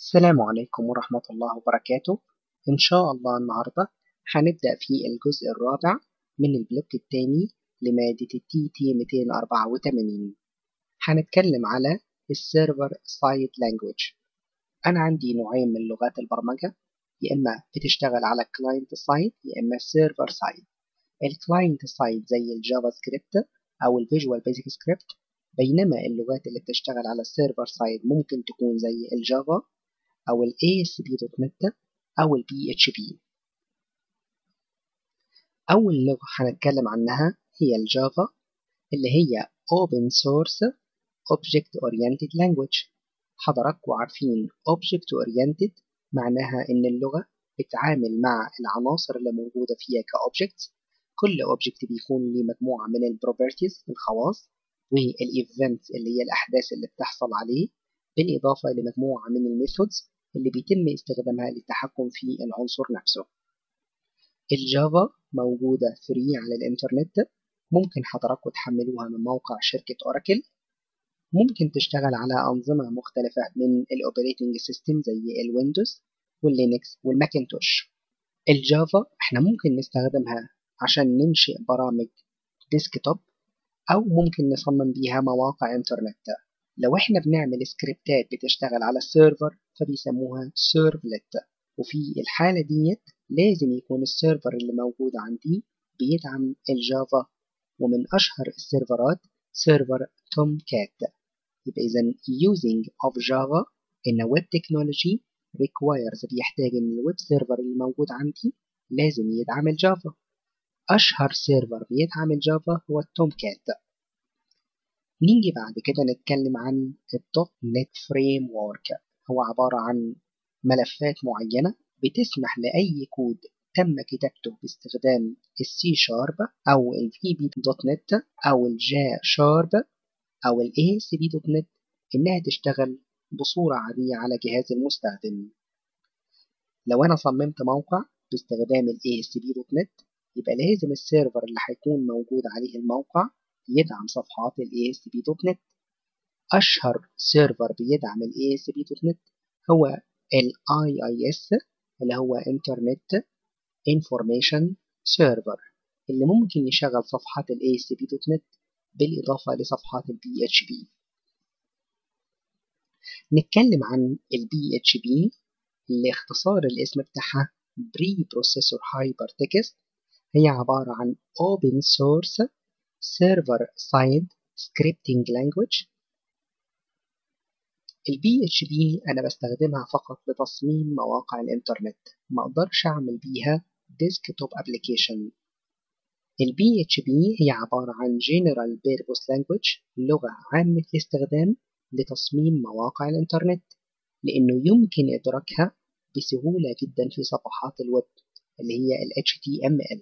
السلام عليكم ورحمة الله وبركاته إن شاء الله النهاردة هنبدأ في الجزء الرابع من البلوك الثاني لمادة التي تي 284 هنتكلم على السيرفر سايد لانجويج أنا عندي نوعين من لغات البرمجة يا إما بتشتغل على كلاينت سايد يا إما سيرفر سايد الكلاينت سايد زي الجافا سكريبت أو الفيجوال بيزك سكريبت بينما اللغات اللي بتشتغل على السيرفر سايد ممكن تكون زي الجافا أو ال ASP.NET أو ال PHP أول لغة هنتكلم عنها هي الجافا اللي هي Open Source Object Oriented Language حضراتكم عارفين Object Oriented معناها إن اللغة بتعامل مع العناصر اللي موجودة فيها كأوبجكت كل أوبجكت بيكون ليه مجموعة من البروبرتيز الخواص والإيفنتس اللي هي الأحداث اللي بتحصل عليه بالإضافة لمجموعة من الميثودز اللي بيتم استخدامها للتحكم في العنصر نفسه الجافا موجودة فري على الإنترنت ممكن حضراتكم تحملوها من موقع شركة أوراكل ممكن تشتغل على أنظمة مختلفة من الأوبريتنج سيستم زي الويندوز واللينكس والماكنتوش الجافا احنا ممكن نستخدمها عشان ننشئ برامج ديسكتوب أو ممكن نصمم بيها مواقع إنترنت لو احنا بنعمل سكريبتات بتشتغل على السيرفر فبيسموها سيرفلت وفي الحالة ديت لازم يكون السيرفر اللي موجود عندي بيدعم الجافا ومن أشهر السيرفرات سيرفر توم كات يبقى إذا using of Java in a web technology requires بيحتاج إن الويب سيرفر اللي موجود عندي لازم يدعم الجافا أشهر سيرفر بيدعم الجافا هو التوم كات نيجي بعد كده نتكلم عن الدوت نت فريم وورك هو عبارة عن ملفات معينة بتسمح لأي كود تم كتابته باستخدام السي شارب أو الفي بي دوت نت أو الجا شارب أو الاي سي بي دوت نت إنها تشتغل بصورة عادية على جهاز المستخدم لو أنا صممت موقع باستخدام الاي سي بي دوت نت يبقى لازم السيرفر اللي هيكون موجود عليه الموقع يدعم صفحات ال ASP.NET أشهر سيرفر بيدعم ال ASP.NET هو ال IIS اللي هو Internet Information Server اللي ممكن يشغل صفحات ال ASP.NET بالإضافة لصفحات ال PHP نتكلم عن ال PHP اللي اختصار الاسم بتاعها Pre-Processor Hypertext هي عبارة عن Open Source Server Side Scripting Language ال PHP أنا بستخدمها فقط لتصميم مواقع الإنترنت ما أقدرش أعمل بيها Desktop Application ال PHP هي عبارة عن General Purpose Language لغة عامة الاستخدام لتصميم مواقع الإنترنت لأنه يمكن إدراكها بسهولة جدا في صفحات الويب اللي هي ال HTML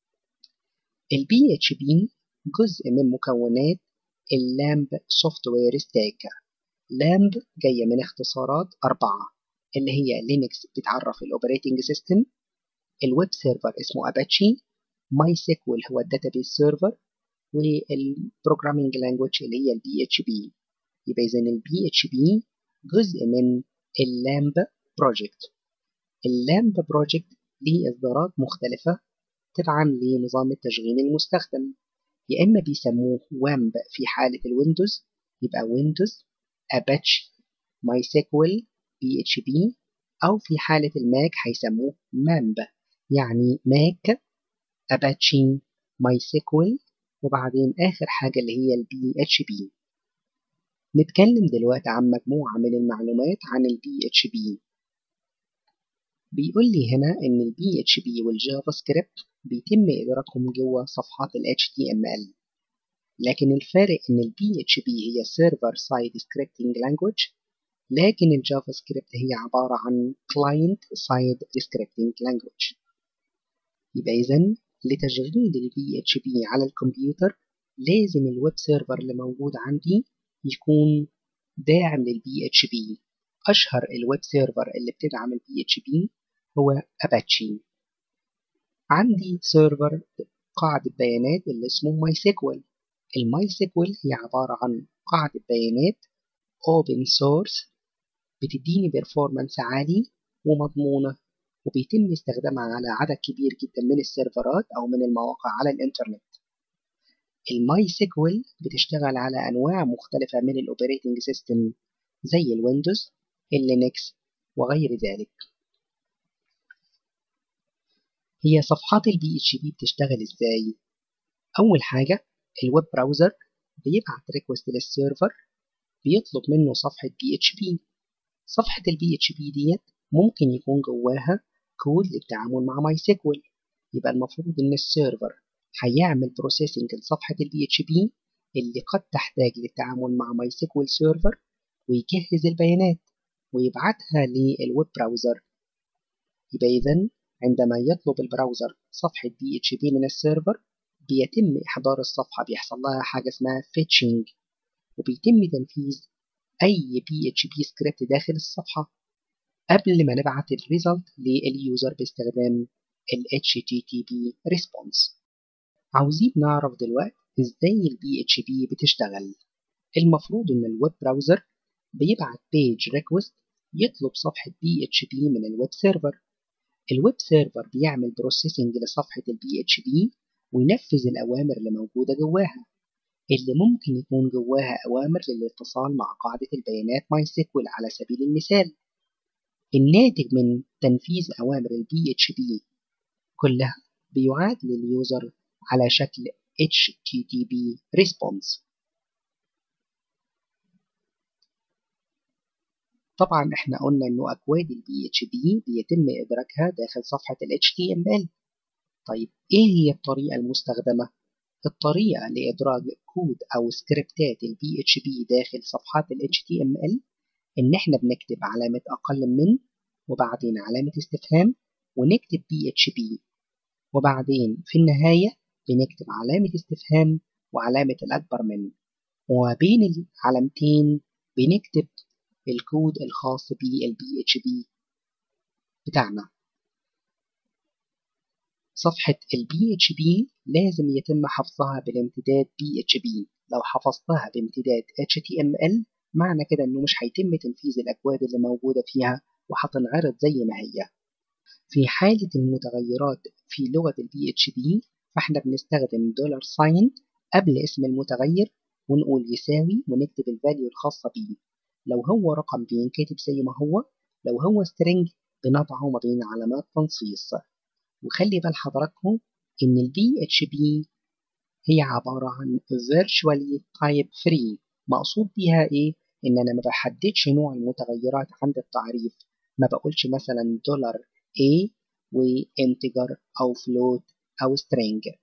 ال PHP جزء من مكونات اللامب سوفت وير ستاك لامب جاية من اختصارات أربعة اللي هي لينكس بتعرف الأوبريتنج سيستم الويب سيرفر اسمه أباتشي ماي سيكوال هو الداتابيس سيرفر والبروجرامينج لانجوج اللي هي البي اتش بي يبقى إذا البي اتش بي جزء من اللامب بروجكت اللامب بروجكت ليه إصدارات مختلفة تدعم لنظام التشغيل المستخدم يا إما بيسموه وامب في حالة الويندوز يبقى ويندوز أباتشي ماي سيكوال بي اتش بي أو في حالة الماك هيسموه مامب يعني ماك أباتشي ماي سيكوال وبعدين آخر حاجة اللي هي البي اتش بي نتكلم دلوقتي عن مجموعة من المعلومات عن البي اتش بي بيقول لي هنا إن البي اتش بي والجافا سكريبت بيتم إدراكهم جوه صفحات ال HTML لكن الفارق إن ال PHP هي Server Side Scripting Language لكن الجافا سكريبت هي عبارة عن Client Side Scripting Language يبقى إذا لتشغيل ال PHP على الكمبيوتر لازم الويب سيرفر اللي موجود عندي يكون داعم لل PHP أشهر الويب سيرفر اللي بتدعم ال PHP هو أباتشي عندي سيرفر قاعدة بيانات اللي اسمه ماي سيكوال الماي سيكوال هي عبارة عن قاعدة بيانات open source بتديني بيرفورمانس عالي ومضمونة وبيتم استخدامها على عدد كبير جدا من السيرفرات أو من المواقع على الإنترنت الماي سيكوال بتشتغل على أنواع مختلفة من الأوبريتنج سيستم زي الويندوز اللينكس وغير ذلك هي صفحات البي اتش بي بتشتغل ازاي اول حاجه الويب براوزر بيبعت ريكوست للسيرفر بيطلب منه صفحه بي اتش بي صفحه البي اتش بي ديت ممكن يكون جواها كود للتعامل مع ماي سيكوال يبقى المفروض ان السيرفر هيعمل بروسيسنج لصفحه البي اتش بي اللي قد تحتاج للتعامل مع ماي سيكوال سيرفر ويجهز البيانات ويبعتها للويب براوزر يبقى إذا عندما يطلب البراوزر صفحة بي اتش بي من السيرفر بيتم إحضار الصفحة بيحصل لها حاجة اسمها فيتشنج وبيتم تنفيذ أي بي اتش بي سكريبت داخل الصفحة قبل ما نبعت الريزلت لليوزر باستخدام ال HTTP response عاوزين نعرف دلوقتي ازاي البي اتش بي بتشتغل المفروض ان الويب براوزر بيبعت بيج ريكوست يطلب صفحة بي اتش بي من الويب سيرفر الويب سيرفر بيعمل بروسيسنج لصفحة البي اتش بي وينفذ الأوامر اللي موجودة جواها اللي ممكن يكون جواها أوامر للاتصال مع قاعدة البيانات ماي سيكوال على سبيل المثال الناتج من تنفيذ أوامر البي اتش بي كلها بيعاد لليوزر على شكل HTTP response طبعا احنا قلنا انه اكواد البي اتش بي بيتم ادراكها داخل صفحة ال HTML طيب ايه هي الطريقة المستخدمة؟ الطريقة لإدراج كود أو سكريبتات البي اتش بي داخل صفحات ال HTML إن إحنا بنكتب علامة أقل من وبعدين علامة استفهام ونكتب بي اتش بي وبعدين في النهاية بنكتب علامة استفهام وعلامة الأكبر من وبين العلامتين بنكتب الكود الخاص بالبي اتش بي بتاعنا صفحة البي اتش بي لازم يتم حفظها بالامتداد بي اتش بي لو حفظتها بامتداد HTML معنى كده انه مش هيتم تنفيذ الاكواد اللي موجودة فيها وهتنعرض زي ما هي في حالة المتغيرات في لغة البي اتش بي فاحنا بنستخدم دولار ساين قبل اسم المتغير ونقول يساوي ونكتب الفاليو الخاصة بيه لو هو رقم بينكتب زي ما هو لو هو سترينج بنضعه ما بين علامات تنصيص وخلي بال حضراتكم إن ال PHP هي عبارة عن virtually type free مقصود بيها إيه؟ إن أنا ما بحددش نوع المتغيرات عند التعريف ما بقولش مثلا دولار A وانتجر أو float أو string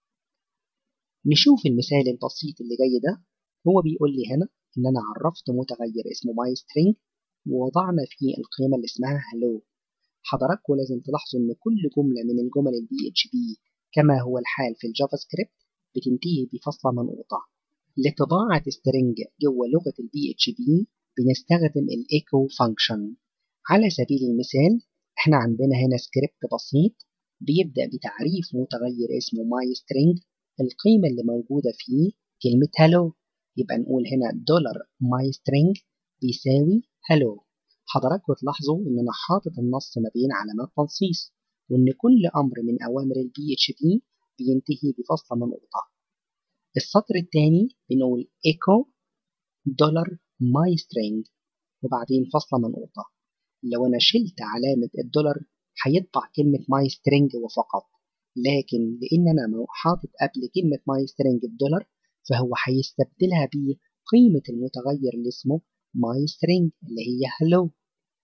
نشوف المثال البسيط اللي جاي ده هو بيقول لي هنا إن أنا عرفت متغير اسمه myString ووضعنا فيه القيمة اللي اسمها hello حضراتكم لازم تلاحظوا إن كل جملة من الجمل ال PHP كما هو الحال في الجافا سكريبت بتنتهي بفصلة منقوطة لطباعة سترنج جوه لغة ال PHP بنستخدم ال echo function على سبيل المثال احنا عندنا هنا سكريبت بسيط بيبدأ بتعريف متغير اسمه myString القيمة اللي موجودة فيه كلمة hello يبقى نقول هنا دولار myString بيساوي hello حضراتكم تلاحظوا ان انا حاطط النص ما بين علامات تنصيص وان كل امر من اوامر البي اتش بي بينتهي بفصلة منقوطة السطر الثاني بنقول echo دولار my string وبعدين فصلة منقوطة لو انا شلت علامة الدولار هيطبع كلمة my string وفقط لكن لان انا حاطط قبل كلمة my string الدولار فهو هيستبدلها بقيمة المتغير اللي اسمه my string اللي هي hello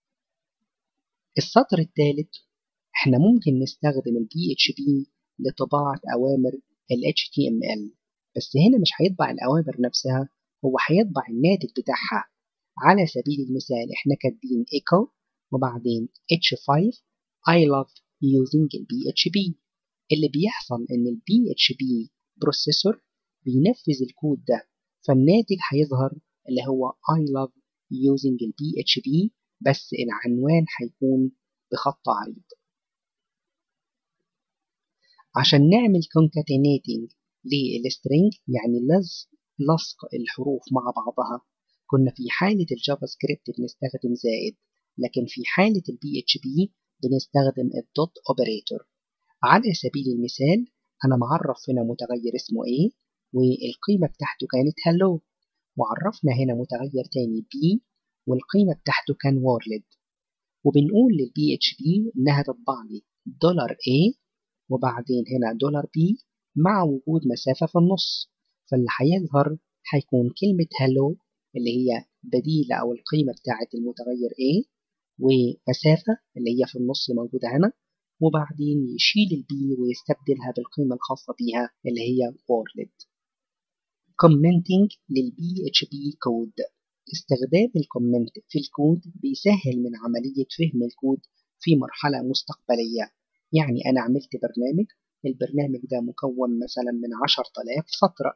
السطر الثالث احنا ممكن نستخدم ال PHP لطباعة أوامر ال HTML بس هنا مش هيطبع الأوامر نفسها هو هيطبع الناتج بتاعها على سبيل المثال احنا كاتبين echo وبعدين h5 I love using ال PHP اللي بيحصل ان ال PHP بروسيسور بينفذ الكود ده فالناتج هيظهر اللي هو I love using ال PHP بس العنوان هيكون بخط عريض عشان نعمل concatenating للسترنج يعني لزق لصق الحروف مع بعضها كنا في حالة الجافا سكريبت بنستخدم زائد لكن في حالة البي اتش بي بنستخدم الدوت اوبريتور على سبيل المثال أنا معرف هنا متغير اسمه A والقيمة بتاعته كانت hello وعرفنا هنا متغير تاني B والقيمة بتاعته كان world وبنقول للبي اتش بي إنها تطبع لي دولار A وبعدين هنا دولار B مع وجود مسافة في النص فاللي هيظهر هيكون كلمة hello اللي هي بديلة أو القيمة بتاعة المتغير A ومسافة اللي هي في النص موجودة هنا وبعدين يشيل البي ويستبدلها بالقيمة الخاصة بيها اللي هي world commenting للبي اتش بي كود استخدام الكومنت في الكود بيسهل من عملية فهم الكود في مرحلة مستقبلية يعني أنا عملت برنامج البرنامج ده مكون مثلا من 10000 سطر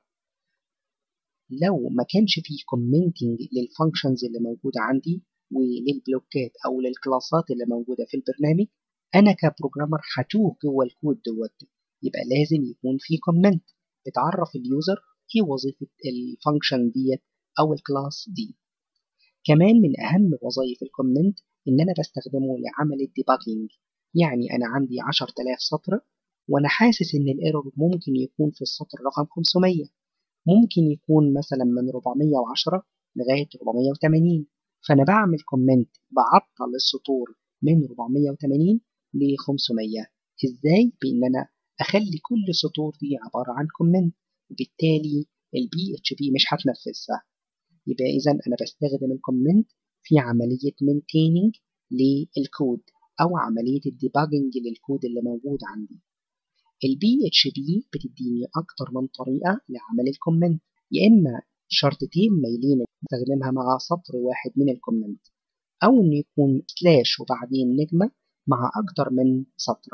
لو ما كانش فيه كومنتنج للفانكشنز اللي موجودة عندي وللبلوكات أو للكلاسات اللي موجودة في البرنامج أنا كبروجرامر هتوه جوه الكود دوت يبقى لازم يكون في كومنت بتعرف اليوزر ايه وظيفة الفانكشن ديت أو الكلاس دي كمان من أهم وظائف الكومنت إن أنا بستخدمه لعمل الديباجينج يعني أنا عندي 10000 سطر وأنا حاسس إن الإيرور ممكن يكون في السطر رقم 500 ممكن يكون مثلا من 410 لغاية 480 فأنا بعمل كومنت بعطل السطور من 480 ل 500 إزاي؟ بإن أنا أخلي كل سطور دي عبارة عن كومنت وبالتالي البي اتش بي مش هتنفذها يبقى إذا أنا بستخدم الكومنت في عملية مينتيننج للكود أو عملية الديباجنج للكود اللي موجود عندي البي اتش بي بتديني أكتر من طريقة لعمل الكومنت يا إما شرطتين مايلين استخدمها مع سطر واحد من الكومنت أو إنه يكون سلاش وبعدين نجمة مع أكتر من سطر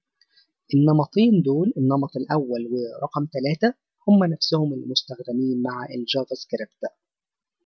النمطين دول النمط الأول ورقم ثلاثة هم نفسهم المستخدمين مع الجافا سكريبت